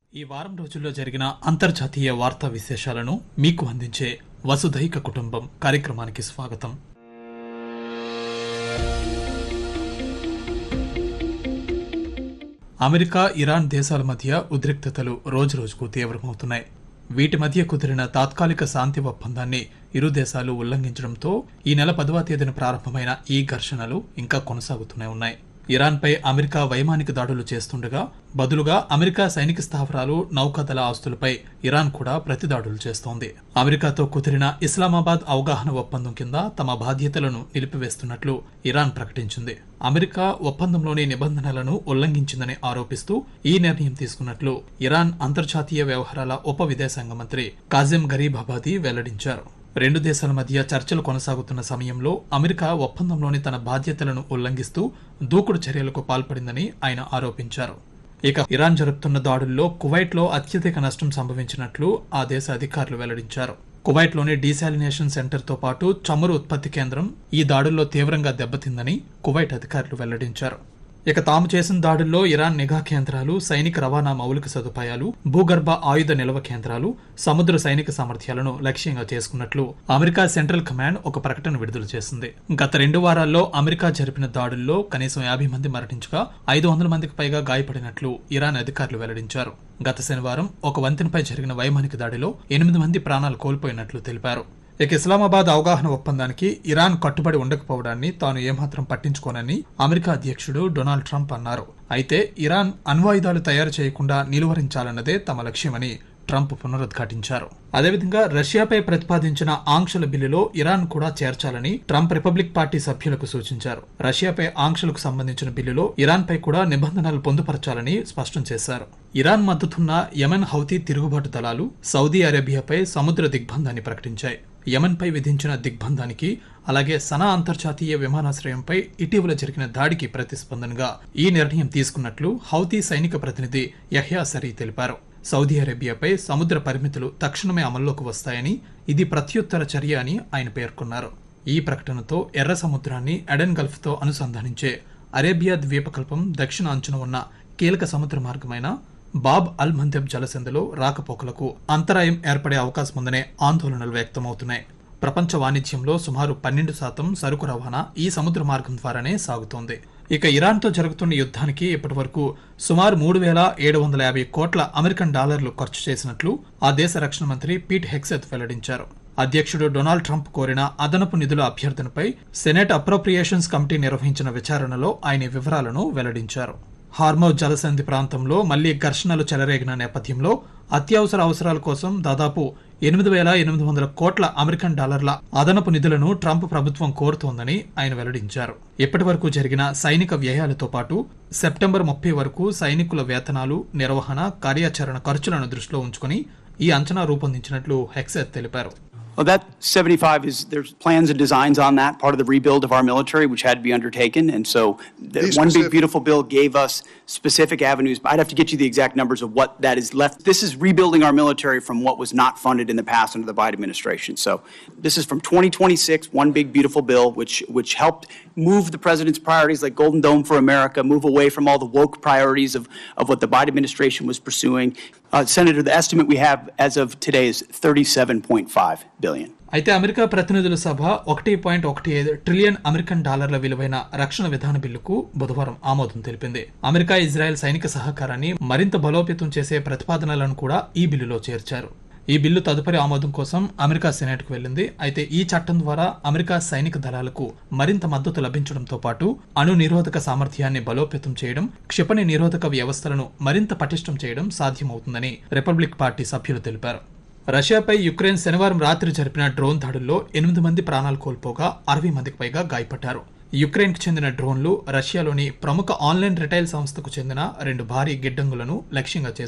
ఈ వారం రోజుల్లో జరిగిన అంతర్జాతీయ వార్తా విశేషాలను మీకు అందించే వసుధైక కుటుంబం కార్యక్రమానికి స్వాగతం అమెరికా ఇరాన్ దేశాల మధ్య ఉద్రిక్తతలు రోజురోజుకు తీవ్రమవుతున్నాయి వీటి మధ్య కుదిరిన తాత్కాలిక శాంతి ఒప్పందాన్ని ఇరు దేశాలు ఉల్లంఘించడంతో ఈ నెల పదవ తేదీన ప్రారంభమైన ఈ ఘర్షణలు ఇంకా కొనసాగుతూనే ఉన్నాయి ఇరాన్పై అమెరికా వైమానిక దాడులు చేస్తుండగా బదులుగా అమెరికా సైనిక స్థావరాలు నౌకాదళ ఆస్తులపై ఇరాన్ కూడా ప్రతిదాడులు చేస్తోంది అమెరికాతో కుదిరిన ఇస్లామాబాద్ అవగాహన ఒప్పందం కింద తమ బాధ్యతలను నిలిపివేస్తున్నట్లు ఇరాన్ ప్రకటించింది అమెరికా ఒప్పందంలోని నిబంధనలను ఉల్లంఘించిందని ఆరోపిస్తూ ఈ నిర్ణయం తీసుకున్నట్లు ఇరాన్ అంతర్జాతీయ వ్యవహారాల ఉప విదేశాంగ మంత్రి కాజిం గరీబాబాదీ వెల్లడించారు రెండు దేశాల మధ్య చర్చలు కొనసాగుతున్న సమయంలో అమెరికా ఒప్పందంలోని తన బాధ్యతలను ఉల్లంఘిస్తూ దూకుడు చర్యలకు పాల్పడిందని ఆయన ఆరోపించారు ఇక ఇరాన్ జరుపుతున్న దాడుల్లో కువైట్లో అత్యధిక నష్టం సంభవించినట్లు ఆ దేశ అధికారులు వెల్లడించారు కువైట్లోని డీశాలినేషన్ సెంటర్తో పాటు చమురు ఉత్పత్తి కేంద్రం ఈ దాడుల్లో తీవ్రంగా దెబ్బతిందని కువైట్ అధికారులు వెల్లడించారు ఇక తాము చేసిన దాడుల్లో ఇరాన్ నిఘా కేంద్రాలు సైనిక రవాణా మౌలిక సదుపాయాలు భూగర్భ ఆయుధ నిల్వ కేంద్రాలు సముద్ర సైనిక సామర్థ్యాలను లక్ష్యంగా చేసుకున్నట్లు అమెరికా సెంట్రల్ కమాండ్ ఒక ప్రకటన విడుదల చేసింది గత రెండు వారాల్లో అమెరికా జరిపిన దాడుల్లో కనీసం యాభై మంది మరణించగా ఐదు వందల మందికి పైగా గాయపడినట్లు ఇరాన్ అధికారులు వెల్లడించారు గత శనివారం ఒక వంతెనపై జరిగిన వైమానిక దాడిలో ఎనిమిది మంది ప్రాణాలు కోల్పోయినట్లు తెలిపారు ఇక ఇస్లామాబాద్ అవగాహన ఒప్పందానికి ఇరాన్ కట్టుబడి ఉండకపోవడాన్ని తాను ఏమాత్రం పట్టించుకోనని అమెరికా అధ్యక్షుడు డొనాల్డ్ ట్రంప్ అన్నారు అయితే ఇరాన్ అణ్వాయుధాలు తయారు చేయకుండా నిలువరించాలన్నదే తమ లక్ష్యమని ట్రంప్ పునరుద్ఘాటించారు అదేవిధంగా రష్యాపై ప్రతిపాదించిన ఆంక్షల బిల్లులో ఇరాన్ కూడా చేర్చాలని ట్రంప్ రిపబ్లిక్ పార్టీ సభ్యులకు సూచించారు రష్యాపై ఆంక్షలకు సంబంధించిన బిల్లులో ఇరాన్ పై కూడా నిబంధనలు పొందుపరచాలని స్పష్టం చేశారు ఇరాన్ మద్దతున్న యెమెన్ హౌతీ తిరుగుబాటు దళాలు సౌదీ అరేబియాపై సముద్ర దిగ్బంధాన్ని ప్రకటించాయి యమన్పై విధించిన దిగ్బంధానికి అలాగే సనా అంతర్జాతీయ విమానాశ్రయంపై ఇటీవల జరిగిన దాడికి ప్రతిస్పందనగా ఈ నిర్ణయం తీసుకున్నట్లు హౌతీ సైనిక ప్రతినిధి యహ్యా సరీ తెలిపారు సౌదీ అరేబియాపై సముద్ర పరిమితులు తక్షణమే అమల్లోకి వస్తాయని ఇది ప్రత్యుత్తర చర్య అని ఆయన పేర్కొన్నారు ఈ ప్రకటనతో ఎర్ర సముద్రాన్ని ఎడెన్ గల్ఫ్తో అనుసంధానించే అరేబియా ద్వీపకల్పం దక్షిణ అంచున ఉన్న కీలక సముద్ర మార్గమైన బాబ్ అల్ మందెబ్ జలసంధిలో రాకపోకలకు అంతరాయం ఏర్పడే అవకాశం ఉందనే ఆందోళనలు వ్యక్తమవుతున్నాయి ప్రపంచ వాణిజ్యంలో సుమారు పన్నెండు శాతం సరుకు రవాణా ఈ సముద్ర మార్గం ద్వారానే సాగుతోంది ఇక ఇరాన్తో జరుగుతున్న యుద్ధానికి ఇప్పటి వరకు సుమారు మూడు వేల ఏడు వందల యాభై కోట్ల అమెరికన్ డాలర్లు ఖర్చు చేసినట్లు ఆ దేశ రక్షణ మంత్రి పీట్ హెక్సెత్ వెల్లడించారు అధ్యక్షుడు డొనాల్డ్ ట్రంప్ కోరిన అదనపు నిధుల అభ్యర్థనపై సెనెట్ అప్రోప్రియేషన్స్ కమిటీ నిర్వహించిన విచారణలో ఆయన వివరాలను వెల్లడించారు హార్మౌజ్ జలసంధి ప్రాంతంలో మళ్లీ ఘర్షణలు చెలరేగిన నేపథ్యంలో అత్యవసర అవసరాల కోసం దాదాపు ఎనిమిది వేల ఎనిమిది వందల కోట్ల అమెరికన్ డాలర్ల అదనపు నిధులను ట్రంప్ ప్రభుత్వం కోరుతోందని ఆయన వెల్లడించారు ఇప్పటి వరకు జరిగిన సైనిక వ్యయాలతో పాటు సెప్టెంబర్ ముప్పై వరకు సైనికుల వేతనాలు నిర్వహణ కార్యాచరణ ఖర్చులను దృష్టిలో ఉంచుకుని ఈ అంచనా రూపొందించినట్లు హెక్సెత్ తెలిపారు Well, that 75 is, there's plans and designs on that, part of the rebuild of our military, which had to be undertaken. And so the These One Big specific- Beautiful Bill gave us specific avenues. I'd have to get you the exact numbers of what that is left. This is rebuilding our military from what was not funded in the past under the Biden administration. So this is from 2026, One Big Beautiful Bill, which, which helped move the president's priorities like Golden Dome for America, move away from all the woke priorities of, of what the Biden administration was pursuing. Uh, Senator, the estimate we have as of today is 37.5 billion. అయితే America ప్రతినిధుల సభ ఒకటి point ఒకటి ఐదు trillion American డాలర్ల విలువైన రక్షణ విధాన బిల్లుకు బుధవారం ఆమోదం తెలిపింది అమెరికా ఇజ్రాయెల్ సైనిక సహకారాన్ని మరింత బలోపేతం చేసే ప్రతిపాదనలను కూడా ఈ బిల్లులో చేర్చారు ఈ బిల్లు తదుపరి ఆమోదం కోసం అమెరికా సెనెట్కు వెళ్లింది అయితే ఈ చట్టం ద్వారా అమెరికా సైనిక దళాలకు మరింత మద్దతు లభించడంతో పాటు అణు నిరోధక సామర్థ్యాన్ని బలోపేతం చేయడం క్షిపణి నిరోధక వ్యవస్థలను మరింత పటిష్టం చేయడం సాధ్యమవుతుందని రిపబ్లిక్ పార్టీ సభ్యులు తెలిపారు రష్యాపై యుక్రెయిన్ శనివారం రాత్రి జరిపిన డ్రోన్ దాడుల్లో ఎనిమిది మంది ప్రాణాలు కోల్పోగా అరవై మందికి పైగా గాయపడ్డారు యుక్రెయిన్ కు చెందిన డ్రోన్లు రష్యాలోని ప్రముఖ ఆన్లైన్ రిటైల్ సంస్థకు చెందిన రెండు భారీ గిడ్డంగులను లక్ష్యంగా చేసుకున్నాయి